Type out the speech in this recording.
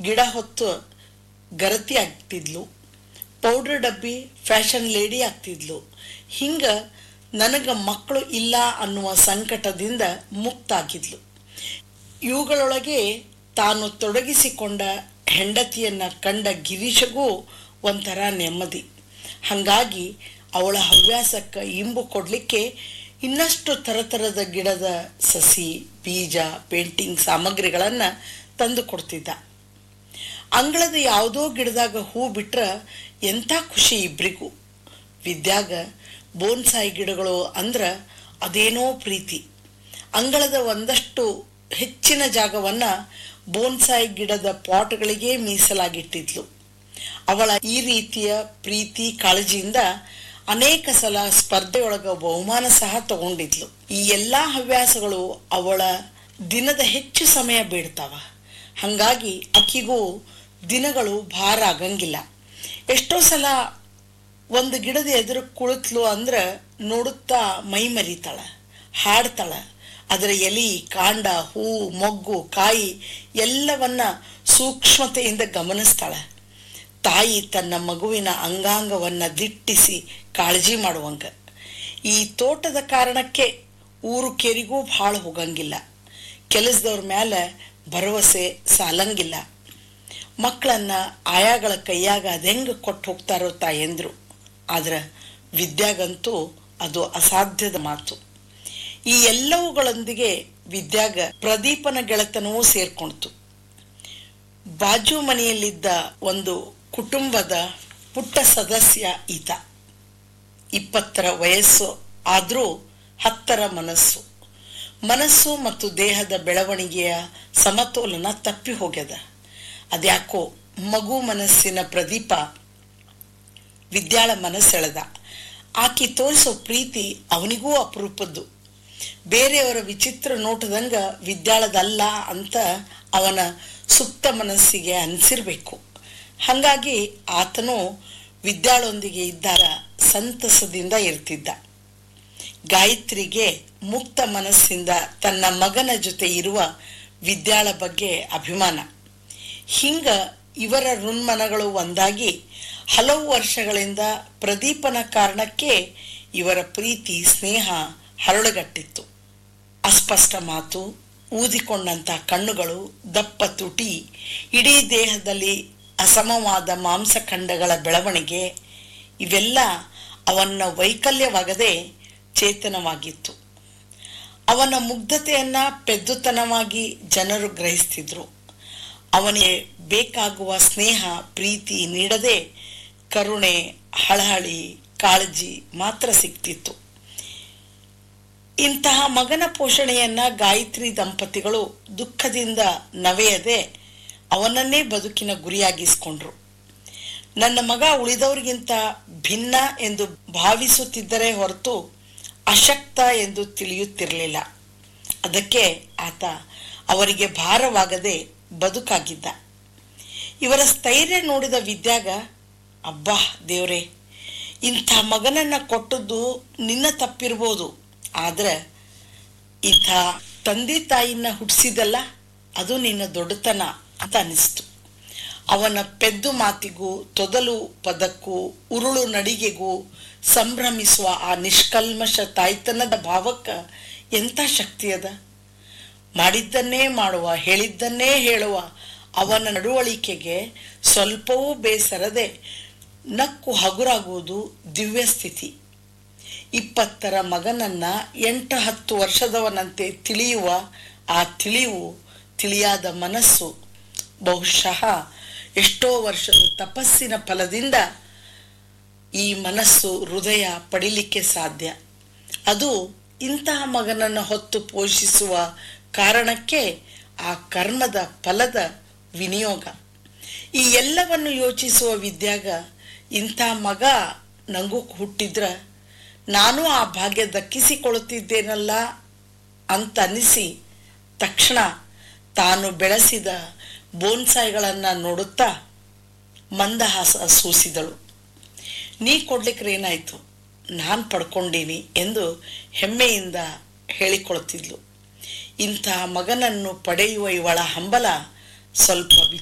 ಗಿಡ ಹೊತ್ತು ಗರತಿ ಆಗ್ತಿದ್ಲು ಪೌಡರ್ ಡಬ್ಬಿ ಫ್ಯಾಷನ್ ಲೇಡಿ ಆಗ್ತಿದ್ಲು ಹಿಂಗ ನನಗ ಮಕ್ಕಳು ಇಲ್ಲ ಅನ್ನುವ ಸಂಕಟದಿಂದ ಮುಕ್ತಾಗಿದ್ಲು ಇವುಗಳೊಳಗೆ ತಾನು ತೊಡಗಿಸಿಕೊಂಡ ಹೆಂಡತಿಯನ್ನ ಕಂಡ ಗಿರೀಶಗೂ ಒಂಥರ ನೆಮ್ಮದಿ ಹಾಗಾಗಿ ಅವಳ ಹವ್ಯಾಸಕ್ಕೆ ಇಂಬು ಕೊಡಲಿಕ್ಕೆ ಇನ್ನಷ್ಟು ಥರಥರದ ಗಿಡದ ಸಸಿ ಬೀಜ ಪೇಂಟಿಂಗ್ ಸಾಮಗ್ರಿಗಳನ್ನು ತಂದು ಕೊಡ್ತಿದ್ದ ಅಂಗಳದ ಯಾವುದೋ ಗಿಡದಾಗ ಹೂ ಬಿಟ್ರೆ ಎಂಥ ಖುಷಿ ಇಬ್ಬರಿಗೂ ವಿದ್ಯಾಗ ಬೋನ್ಸಾಯಿ ಗಿಡಗಳು ಅಂದ್ರೆ ಅದೇನೋ ಪ್ರೀತಿ ಅಂಗಳದ ಒಂದಷ್ಟು ಹೆಚ್ಚಿನ ಜಾಗವನ್ನು ಬೋನ್ಸಾಯಿ ಗಿಡದ ಪಾಟ್ಗಳಿಗೆ ಮೀಸಲಾಗಿಟ್ಟಿದ್ಲು ಅವಳ ಈ ರೀತಿಯ ಪ್ರೀತಿ ಕಾಳಜಿಯಿಂದ ಅನೇಕ ಸಲ ಸ್ಪರ್ಧೆಯೊಳಗ ಬಹುಮಾನ ಸಹ ತಗೊಂಡಿದ್ಲು ಈ ಎಲ್ಲಾ ಹವ್ಯಾಸಗಳು ಅವಳ ದಿನದ ಹೆಚ್ಚು ಸಮಯ ಬೇಡ್ತಾವ ಹಂಗಾಗಿ ಅಕ್ಕಿಗೂ ದಿನಗಳು ಭಾರ ಆಗಂಗಿಲ್ಲ ಎಷ್ಟೋ ಸಲ ಒಂದು ಗಿಡದ ಎದುರು ಕುಳಿತ್ಲು ಅಂದ್ರೆ ನೋಡುತ್ತಾ ಮೈ ಮರಿತಾಳ ಹಾಡ್ತಾಳ ಅದರ ಎಲಿ ಕಾಂಡ ಹೂ ಮೊಗ್ಗು ಕಾಯಿ ಎಲ್ಲವನ್ನ ಸೂಕ್ಷ್ಮತೆಯಿಂದ ಗಮನಿಸ್ತಾಳ ತಾಯಿ ತನ್ನ ಮಗುವಿನ ಅಂಗಾಂಗವನ್ನ ದಿಟ್ಟಿಸಿ ಕಾಳಜಿ ಮಾಡುವಂಗ ಈ ತೋಟದ ಕಾರಣಕ್ಕೆ ಊರು ಕೆರಿಗೂ ಭಾಳ ಹೋಗಂಗಿಲ್ಲ ಕೆಲಸದವ್ರ ಮೇಲೆ ಭರವಸೆ ಸಾಲಂಗಿಲ್ಲ ಮಕ್ಕಳನ್ನ ಆಯಾಗಳ ಕೈಯಾಗ ಅದೆಂಗ ಕೊಟ್ಟು ಹೋಗ್ತಾರೋ ತಾಯಂದ್ರು ಆದ್ರೆ ವಿದ್ಯಾಗಂತೂ ಅದು ಅಸಾಧ್ಯದ ಮಾತು ಈ ಎಲ್ಲವುಗಳೊಂದಿಗೆ ವಿದ್ಯಾಗ ಪ್ರದೀಪನ ಗೆಳೆತನವೂ ಸೇರ್ಕೊಳ್ತು ಬಾಜು ಮನೆಯಲ್ಲಿದ್ದ ಒಂದು ಕುಟುಂಬದ ಪುಟ್ಟ ಸದಸ್ಯ ಈತ ಇಪ್ಪತ್ತರ ವಯಸ್ಸು ಆದರೂ ಹತ್ತರ ಮನಸ್ಸು ಮನಸ್ಸು ಮತ್ತು ದೇಹದ ಬೆಳವಣಿಗೆಯ ಸಮತೋಲನ ತಪ್ಪಿ ಹೋಗ್ಯದ ಅದ್ಯಾಕೋ ಮಗು ಮನಸ್ಸಿನ ಪ್ರದೀಪ ವಿದ್ಯಾಳ ಮನಸ್ಸೆಳೆದ ಆಕಿ ತೋರಿಸೋ ಪ್ರೀತಿ ಅವನಿಗೂ ಅಪರೂಪದ್ದು ಬೇರೆಯವರ ವಿಚಿತ್ರ ನೋಟದಂಗ ವಿದ್ಯಾಳದಲ್ಲ ಅಂತ ಅವನ ಸುಪ್ತ ಮನಸ್ಸಿಗೆ ಅನಿಸಿರ್ಬೇಕು ಹಾಗಾಗಿ ಆತನು ವಿದ್ಯಾಳೊಂದಿಗೆ ಇದ್ದಾರ ಸಂತಸದಿಂದ ಇರ್ತಿದ್ದ ಗಾಯತ್ರಿಗೆ ಮುಕ್ತ ಮನಸ್ಸಿಂದ ತನ್ನ ಮಗನ ಜೊತೆ ಇರುವ ವಿದ್ಯಾಳ ಬಗ್ಗೆ ಅಭಿಮಾನ ಹಿಂಗ ಇವರ ಋನ್ಮನಗಳು ಒಂದಾಗಿ ಹಲವು ವರ್ಷಗಳಿಂದ ಪ್ರದೀಪನ ಕಾರಣಕ್ಕೆ ಇವರ ಪ್ರೀತಿ ಸ್ನೇಹ ಹರಳುಗಟ್ಟಿತ್ತು ಅಸ್ಪಷ್ಟ ಮಾತು ಊದಿಕೊಂಡಂತ ಕಣ್ಣುಗಳು ದಪ್ಪ ತುಟಿ ಇಡೀ ದೇಹದಲ್ಲಿ ಅಸಮವಾದ ಮಾಂಸಖಂಡಗಳ ಬೆಳವಣಿಗೆ ಇವೆಲ್ಲ ಅವನ ವೈಕಲ್ಯವಾಗದೆ ಚೇತನವಾಗಿತ್ತು ಅವನ ಮುಗ್ಧತೆಯನ್ನ ಪೆದ್ದುತನವಾಗಿ ಜನರು ಗ್ರಹಿಸ್ತಿದ್ರು ಅವನಿಗೆ ಬೇಕಾಗುವ ಸ್ನೇಹ ಪ್ರೀತಿ ನೀಡದೆ ಕರುಣೆ ಹಳಹಳಿ ಕಾಳಜಿ ಮಾತ್ರ ಸಿಗ್ತಿತ್ತು ಇಂತಹ ಮಗನ ಪೋಷಣೆಯನ್ನ ಗಾಯತ್ರಿ ದಂಪತಿಗಳು ದುಃಖದಿಂದ ನವೆಯದೆ ಅವನನ್ನೇ ಬದುಕಿನ ಗುರಿಯಾಗಿಸ್ಕೊಂಡ್ರು ನನ್ನ ಮಗ ಉಳಿದವರಿಗಿಂತ ಭಿನ್ನ ಎಂದು ಭಾವಿಸುತ್ತಿದ್ದರೆ ಹೊರತು ಅಶಕ್ತ ಎಂದು ತಿಳಿಯುತ್ತಿರಲಿಲ್ಲ ಅದಕ್ಕೆ ಆತ ಅವರಿಗೆ ಭಾರವಾಗದೆ ಬದುಕಾಗಿದ್ದ ಇವರ ಸ್ಥೈರ್ಯ ನೋಡಿದ ವಿದ್ಯಾಗ ಅಬ್ಬಾ ದೇವ್ರೆ ಇಂಥ ಮಗನನ್ನ ಕೊಟ್ಟದ್ದು ನಿನ್ನ ತಪ್ಪಿರ್ಬೋದು ಆದ್ರೆ ಇಂಥ ತಂದೆ ತಾಯಿನ ಹುಟ್ಟಿಸಿದಲ್ಲ ಅದು ನಿನ್ನ ದೊಡ್ಡತನ ಅಂತ ಅನಿಸ್ತು ಅವನ ಪೆದ್ದು ಮಾತಿಗೂ ತೊದಲು ಪದಕ್ಕೂ ಉರುಳು ನಡಿಗೆಗೂ ಸಂಭ್ರಮಿಸುವ ಆ ನಿಷ್ಕಲ್ಮಶ ತಾಯ್ತನದ ಭಾವಕ್ಕೆ ಎಂಥ ಶಕ್ತಿ ಅದ ಮಾಡಿದ್ದನ್ನೇ ಮಾಡುವ ಹೇಳಿದ್ದನ್ನೇ ಹೇಳುವ ಅವನ ನಡವಳಿಕೆಗೆ ಸ್ವಲ್ಪವೂ ಬೇಸರದೆ ನಕ್ಕು ಹಗುರಾಗುವುದು ದಿವ್ಯ ಸ್ಥಿತಿ ಇಪ್ಪತ್ತರ ಮಗನನ್ನ ಎಂಟು ಹತ್ತು ವರ್ಷದವನಂತೆ ತಿಳಿಯುವ ಆ ತಿಳಿವು ತಿಳಿಯಾದ ಮನಸ್ಸು ಬಹುಶಃ ಎಷ್ಟೋ ವರ್ಷದ ತಪಸ್ಸಿನ ಫಲದಿಂದ ಈ ಮನಸ್ಸು ಹೃದಯ ಪಡಿಲಿಕ್ಕೆ ಸಾಧ್ಯ ಅದು ಇಂತಹ ಮಗನನ್ನು ಹೊತ್ತು ಪೋಷಿಸುವ ಕಾರಣಕ್ಕೆ ಆ ಕರ್ಮದ ಫಲದ ವಿನಿಯೋಗ ಈ ಎಲ್ಲವನ್ನು ಯೋಚಿಸುವ ವಿದ್ಯಾಗ ಇಂಥ ಮಗ ನಂಗೂ ಹುಟ್ಟಿದ್ರ ನಾನು ಆ ಭಾಗ್ಯ ದಕ್ಕಿಸಿಕೊಳ್ಳುತ್ತಿದ್ದೇನಲ್ಲ ಅಂತ ಅನಿಸಿ ತಕ್ಷಣ ತಾನು ಬೆಳೆಸಿದ ಬೋನ್ಸಾಯಿಗಳನ್ನು ನೋಡುತ್ತಾ ಮಂದಹಾಸ ಸೂಸಿದಳು ನೀ ಕೊಡ್ಲಿಕ್ಕೆ ಏನಾಯ್ತು ನಾನು ಪಡ್ಕೊಂಡೀನಿ ಎಂದು ಹೆಮ್ಮೆಯಿಂದ ಹೇಳಿಕೊಳ್ತಿದ್ಲು ಇಂತಹ ಮಗನನ್ನು ಪಡೆಯುವ ಇವಳ ಹಂಬಲ ಸ್ವಲ್ಪ